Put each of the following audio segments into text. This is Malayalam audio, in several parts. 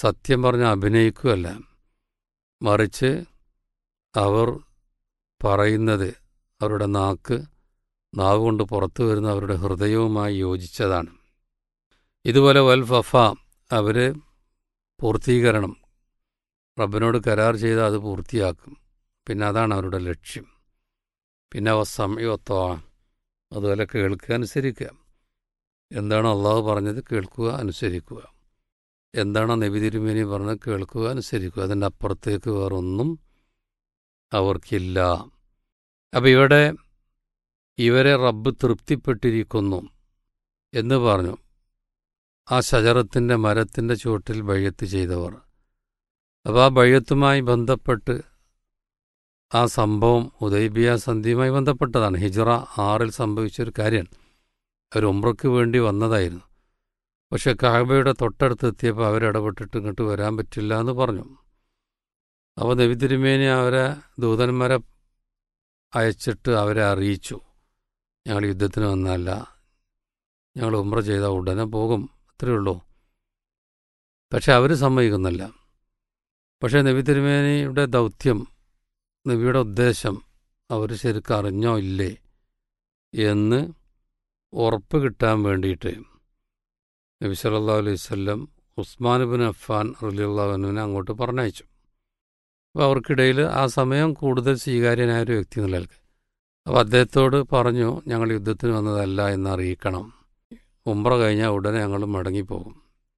സത്യം പറഞ്ഞ് അഭിനയിക്കുകയല്ല മറിച്ച് അവർ പറയുന്നത് അവരുടെ നാക്ക് നാവ് കൊണ്ട് പുറത്തു വരുന്ന അവരുടെ ഹൃദയവുമായി യോജിച്ചതാണ് ഇതുപോലെ വൽ ഫഫ അവർ പൂർത്തീകരണം റബ്ബിനോട് കരാർ ചെയ്ത് അത് പൂർത്തിയാക്കും പിന്നെ അതാണ് അവരുടെ ലക്ഷ്യം പിന്നെ അവ സമയത്തോ അതുപോലെ കേൾക്കുക അനുസരിക്കുക എന്താണ് അള്ളാഹു പറഞ്ഞത് കേൾക്കുക അനുസരിക്കുക എന്താണോ നബി തിരുമേനി പറഞ്ഞത് കേൾക്കുക അനുസരിക്കുക അതിൻ്റെ അപ്പുറത്തേക്ക് വേറൊന്നും അവർക്കില്ല അപ്പം ഇവിടെ ഇവരെ റബ്ബ് തൃപ്തിപ്പെട്ടിരിക്കുന്നു എന്ന് പറഞ്ഞു ആ ശജറത്തിൻ്റെ മരത്തിൻ്റെ ചുവട്ടിൽ ബയ്യത്ത് ചെയ്തവർ അപ്പോൾ ആ ബയ്യത്തുമായി ബന്ധപ്പെട്ട് ആ സംഭവം ഉദയ്ബിയ സന്ധിയുമായി ബന്ധപ്പെട്ടതാണ് ഹിജറ ആറിൽ സംഭവിച്ചൊരു കാര്യമാണ് അവർ ഉമ്രയ്ക്ക് വേണ്ടി വന്നതായിരുന്നു പക്ഷെ കാബയുടെ തൊട്ടടുത്ത് എത്തിയപ്പോൾ അവരിടപെട്ടിട്ട് ഇങ്ങോട്ട് വരാൻ പറ്റില്ല എന്ന് പറഞ്ഞു അപ്പോൾ നബി തിരുമേനി അവരെ ദൂതന്മാരെ അയച്ചിട്ട് അവരെ അറിയിച്ചു ഞങ്ങൾ യുദ്ധത്തിന് വന്നല്ല ഞങ്ങൾ ഉമ്ര ചെയ്താൽ ഉടനെ പോകും അത്രയേ ഉള്ളൂ പക്ഷെ അവർ സമ്മതിക്കുന്നില്ല പക്ഷേ നബി തിരുമേനിയുടെ ദൗത്യം നബിയുടെ ഉദ്ദേശം അവർ ശരിക്കും അറിഞ്ഞോ ഇല്ലേ എന്ന് ഉറപ്പ് കിട്ടാൻ വേണ്ടിയിട്ട് നബി സല്ലാ അലൈഹി വല്ലം ഉസ്മാൻ ബിൻ അഫാൻ റലിയുള്ളവനുവിനെ അങ്ങോട്ട് പറഞ്ഞയച്ചു അപ്പോൾ അവർക്കിടയിൽ ആ സമയം കൂടുതൽ സ്വീകാര്യനായ ഒരു വ്യക്തി നിലനിൽക്കുക അപ്പോൾ അദ്ദേഹത്തോട് പറഞ്ഞു ഞങ്ങൾ യുദ്ധത്തിന് വന്നതല്ല എന്ന് അറിയിക്കണം ഉംറ കഴിഞ്ഞാൽ ഉടനെ ഞങ്ങൾ മടങ്ങിപ്പോകും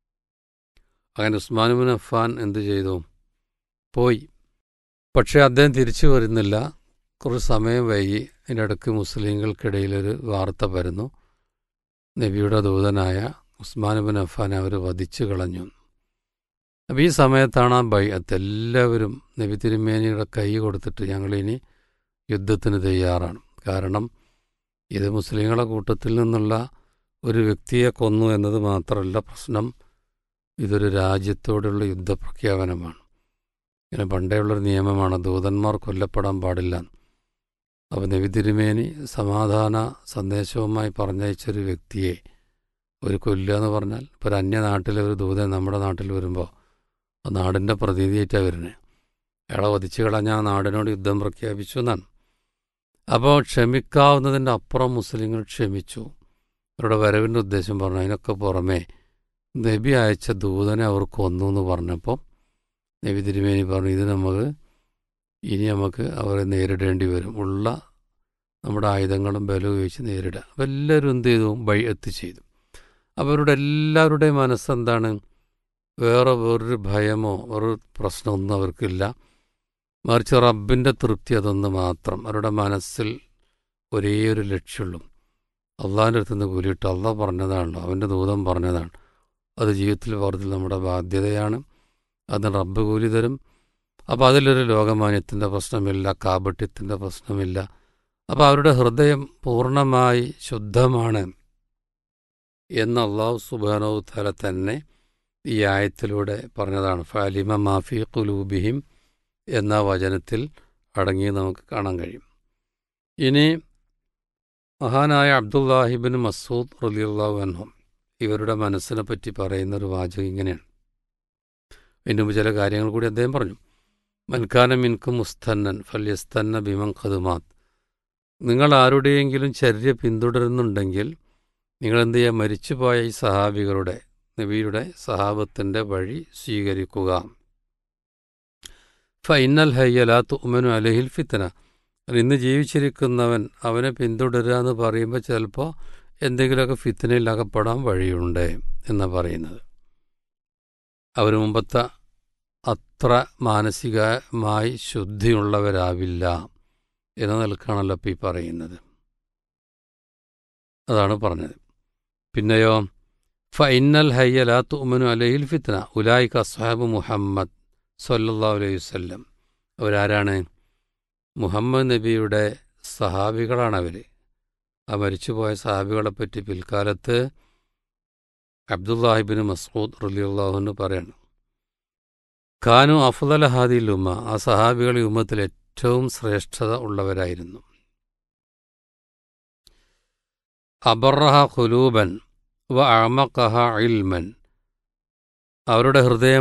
അങ്ങനെ ഉസ്മാൻ ബിൻ അഫാൻ എന്ത് ചെയ്തു പോയി പക്ഷേ അദ്ദേഹം തിരിച്ചു വരുന്നില്ല കുറച്ച് സമയം വൈകി അതിൻ്റെ ഇടയ്ക്ക് മുസ്ലിങ്ങൾക്കിടയിലൊരു വാർത്ത വരുന്നു നബിയുടെ ദൂതനായ ഉസ്മാൻ ബിൻ അഫാൻ അവർ വധിച്ചു കളഞ്ഞു അപ്പോൾ ഈ സമയത്താണ് ആ ബൈഅത്ത് എല്ലാവരും നബി തിരുമേനിയുടെ കൈ കൊടുത്തിട്ട് ഞങ്ങളിനി യുദ്ധത്തിന് തയ്യാറാണ് കാരണം ഇത് മുസ്ലിങ്ങളെ കൂട്ടത്തിൽ നിന്നുള്ള ഒരു വ്യക്തിയെ കൊന്നു എന്നത് മാത്രമല്ല പ്രശ്നം ഇതൊരു രാജ്യത്തോടുള്ള യുദ്ധപ്രഖ്യാപനമാണ് ഇങ്ങനെ പണ്ടേയുള്ളൊരു നിയമമാണ് ദൂതന്മാർ കൊല്ലപ്പെടാൻ പാടില്ല അപ്പോൾ നബി തിരുമേനി സമാധാന സന്ദേശവുമായി പറഞ്ഞയച്ചൊരു വ്യക്തിയെ ഒരു കൊല്ലുക എന്ന് പറഞ്ഞാൽ ഇപ്പോൾ ഒരു അന്യനാട്ടിലെ ഒരു ദൂതൻ നമ്മുടെ നാട്ടിൽ വരുമ്പോൾ ആ നാടിൻ്റെ പ്രതിനിധിയായിട്ടാണ് വരുന്നത് അയാളെ വധിച്ചു കളഞ്ഞാൽ ആ നാടിനോട് യുദ്ധം പ്രഖ്യാപിച്ചു എന്നാണ് അപ്പോൾ ക്ഷമിക്കാവുന്നതിൻ്റെ അപ്പുറം മുസ്ലിങ്ങൾ ക്ഷമിച്ചു അവരുടെ വരവിൻ്റെ ഉദ്ദേശം പറഞ്ഞു അതിനൊക്കെ പുറമേ നബി അയച്ച ദൂതനെ അവർ കൊന്നു എന്ന് പറഞ്ഞപ്പോൾ നബി തിരുമേനി പറഞ്ഞു ഇത് നമുക്ക് ഇനി നമുക്ക് അവരെ നേരിടേണ്ടി വരും ഉള്ള നമ്മുടെ ആയുധങ്ങളും ബലം ഉപയോഗിച്ച് നേരിടുക അപ്പോൾ എല്ലാവരും എന്ത് ചെയ്തു ബൈഅത്ത് ചെയ്തു അവരുടെ എല്ലാവരുടെയും മനസ്സെന്താണ് വേറെ വേറൊരു ഭയമോ ഒരു പ്രശ്നമൊന്നും അവർക്കില്ല മറിച്ച് റബ്ബിൻ്റെ തൃപ്തി അതൊന്ന് മാത്രം അവരുടെ മനസ്സിൽ ഒരേ ഒരു ലക്ഷ്യമുള്ളൂ അള്ളാഹിൻ്റെ അടുത്ത് നിന്ന് കൂലിയിട്ട് അള്ളാഹ് പറഞ്ഞതാണല്ലോ അവൻ്റെ ദൂതം പറഞ്ഞതാണ് അത് ജീവിതത്തിൽ പകർത്തിൽ നമ്മുടെ ബാധ്യതയാണ് അതിന് റബ്ബ് കൂലി തരും അപ്പോൾ അതിലൊരു ലോകമാന്യത്തിൻ്റെ പ്രശ്നമില്ല കാപട്യത്തിൻ്റെ പ്രശ്നമില്ല അപ്പോൾ അവരുടെ ഹൃദയം പൂർണ്ണമായി ശുദ്ധമാണ് എന്ന് അള്ളാഹു സുബാനോ തല തന്നെ ഈ ആയത്തിലൂടെ പറഞ്ഞതാണ് ഫാലിമ മാഫി കുലൂബിഹിം എന്ന വചനത്തിൽ അടങ്ങി നമുക്ക് കാണാൻ കഴിയും ഇനി മഹാനായ അബ്ദുല്ലാഹിബിൻ മസൂദ് റലിയുള്ളാഹു അൻഹും ഇവരുടെ മനസ്സിനെ പറ്റി പറയുന്ന ഒരു വാചകം ഇങ്ങനെയാണ് അതിന് മുമ്പ് ചില കാര്യങ്ങൾ കൂടി അദ്ദേഹം പറഞ്ഞു മൻഖാന മിൻകും മുസ്തന്നൻ ഫല്യസ്തന്ന ബിമൻ ഖദുമാത്ത് നിങ്ങൾ ആരുടെയെങ്കിലും ചര്യ പിന്തുടരുന്നുണ്ടെങ്കിൽ നിങ്ങൾ എന്ത് ചെയ്യുക മരിച്ചുപോയ ഈ സഹാബികളുടെ നബിയുടെ സഹാബത്തിൻ്റെ വഴി സ്വീകരിക്കുക ഫൈനൽ ഹയ്യല തുമനു അലഹിൽ ഫിത്തന ഇന്ന് ജീവിച്ചിരിക്കുന്നവൻ അവനെ പിന്തുടരുക എന്ന് പറയുമ്പോൾ ചിലപ്പോൾ എന്തെങ്കിലുമൊക്കെ ഫിത്തനയിൽ അകപ്പെടാൻ വഴിയുണ്ട് എന്ന് പറയുന്നത് അവർ മുമ്പത്തെ അത്ര മാനസികമായി ശുദ്ധിയുള്ളവരാവില്ല എന്ന നിലക്കാണല്ലോ ഇപ്പം ഈ പറയുന്നത് അതാണ് പറഞ്ഞത് പിന്നെയോ ഫൈനൽ ഹയ്യല തുമനു അലഹിൽ ഫിത്തന ഉലായിക്ക് അസ്ഹാബ് മുഹമ്മദ് സല്ലല്ലാ അലൈഹി വല്ലം അവരാരാണ് മുഹമ്മദ് നബിയുടെ സഹാബികളാണ് അവർ ആ മരിച്ചുപോയ സഹാബികളെപ്പറ്റി പിൽക്കാലത്ത് അബ്ദുല്ലാഹിബിൻ മസ്ഊദ് റലിയുള്ളാഹുന്ന് പറയാണ് ഖാനു അഫ്ദൽ ഹാദിൽ ഉമ്മ ആ സഹാബികൾ ഈ ഉമ്മത്തിൽ ഏറ്റവും ശ്രേഷ്ഠത ഉള്ളവരായിരുന്നു അബറഹ ഖുലൂബൻ വ അമഖഹ ഇൽമൻ അവരുടെ ഹൃദയം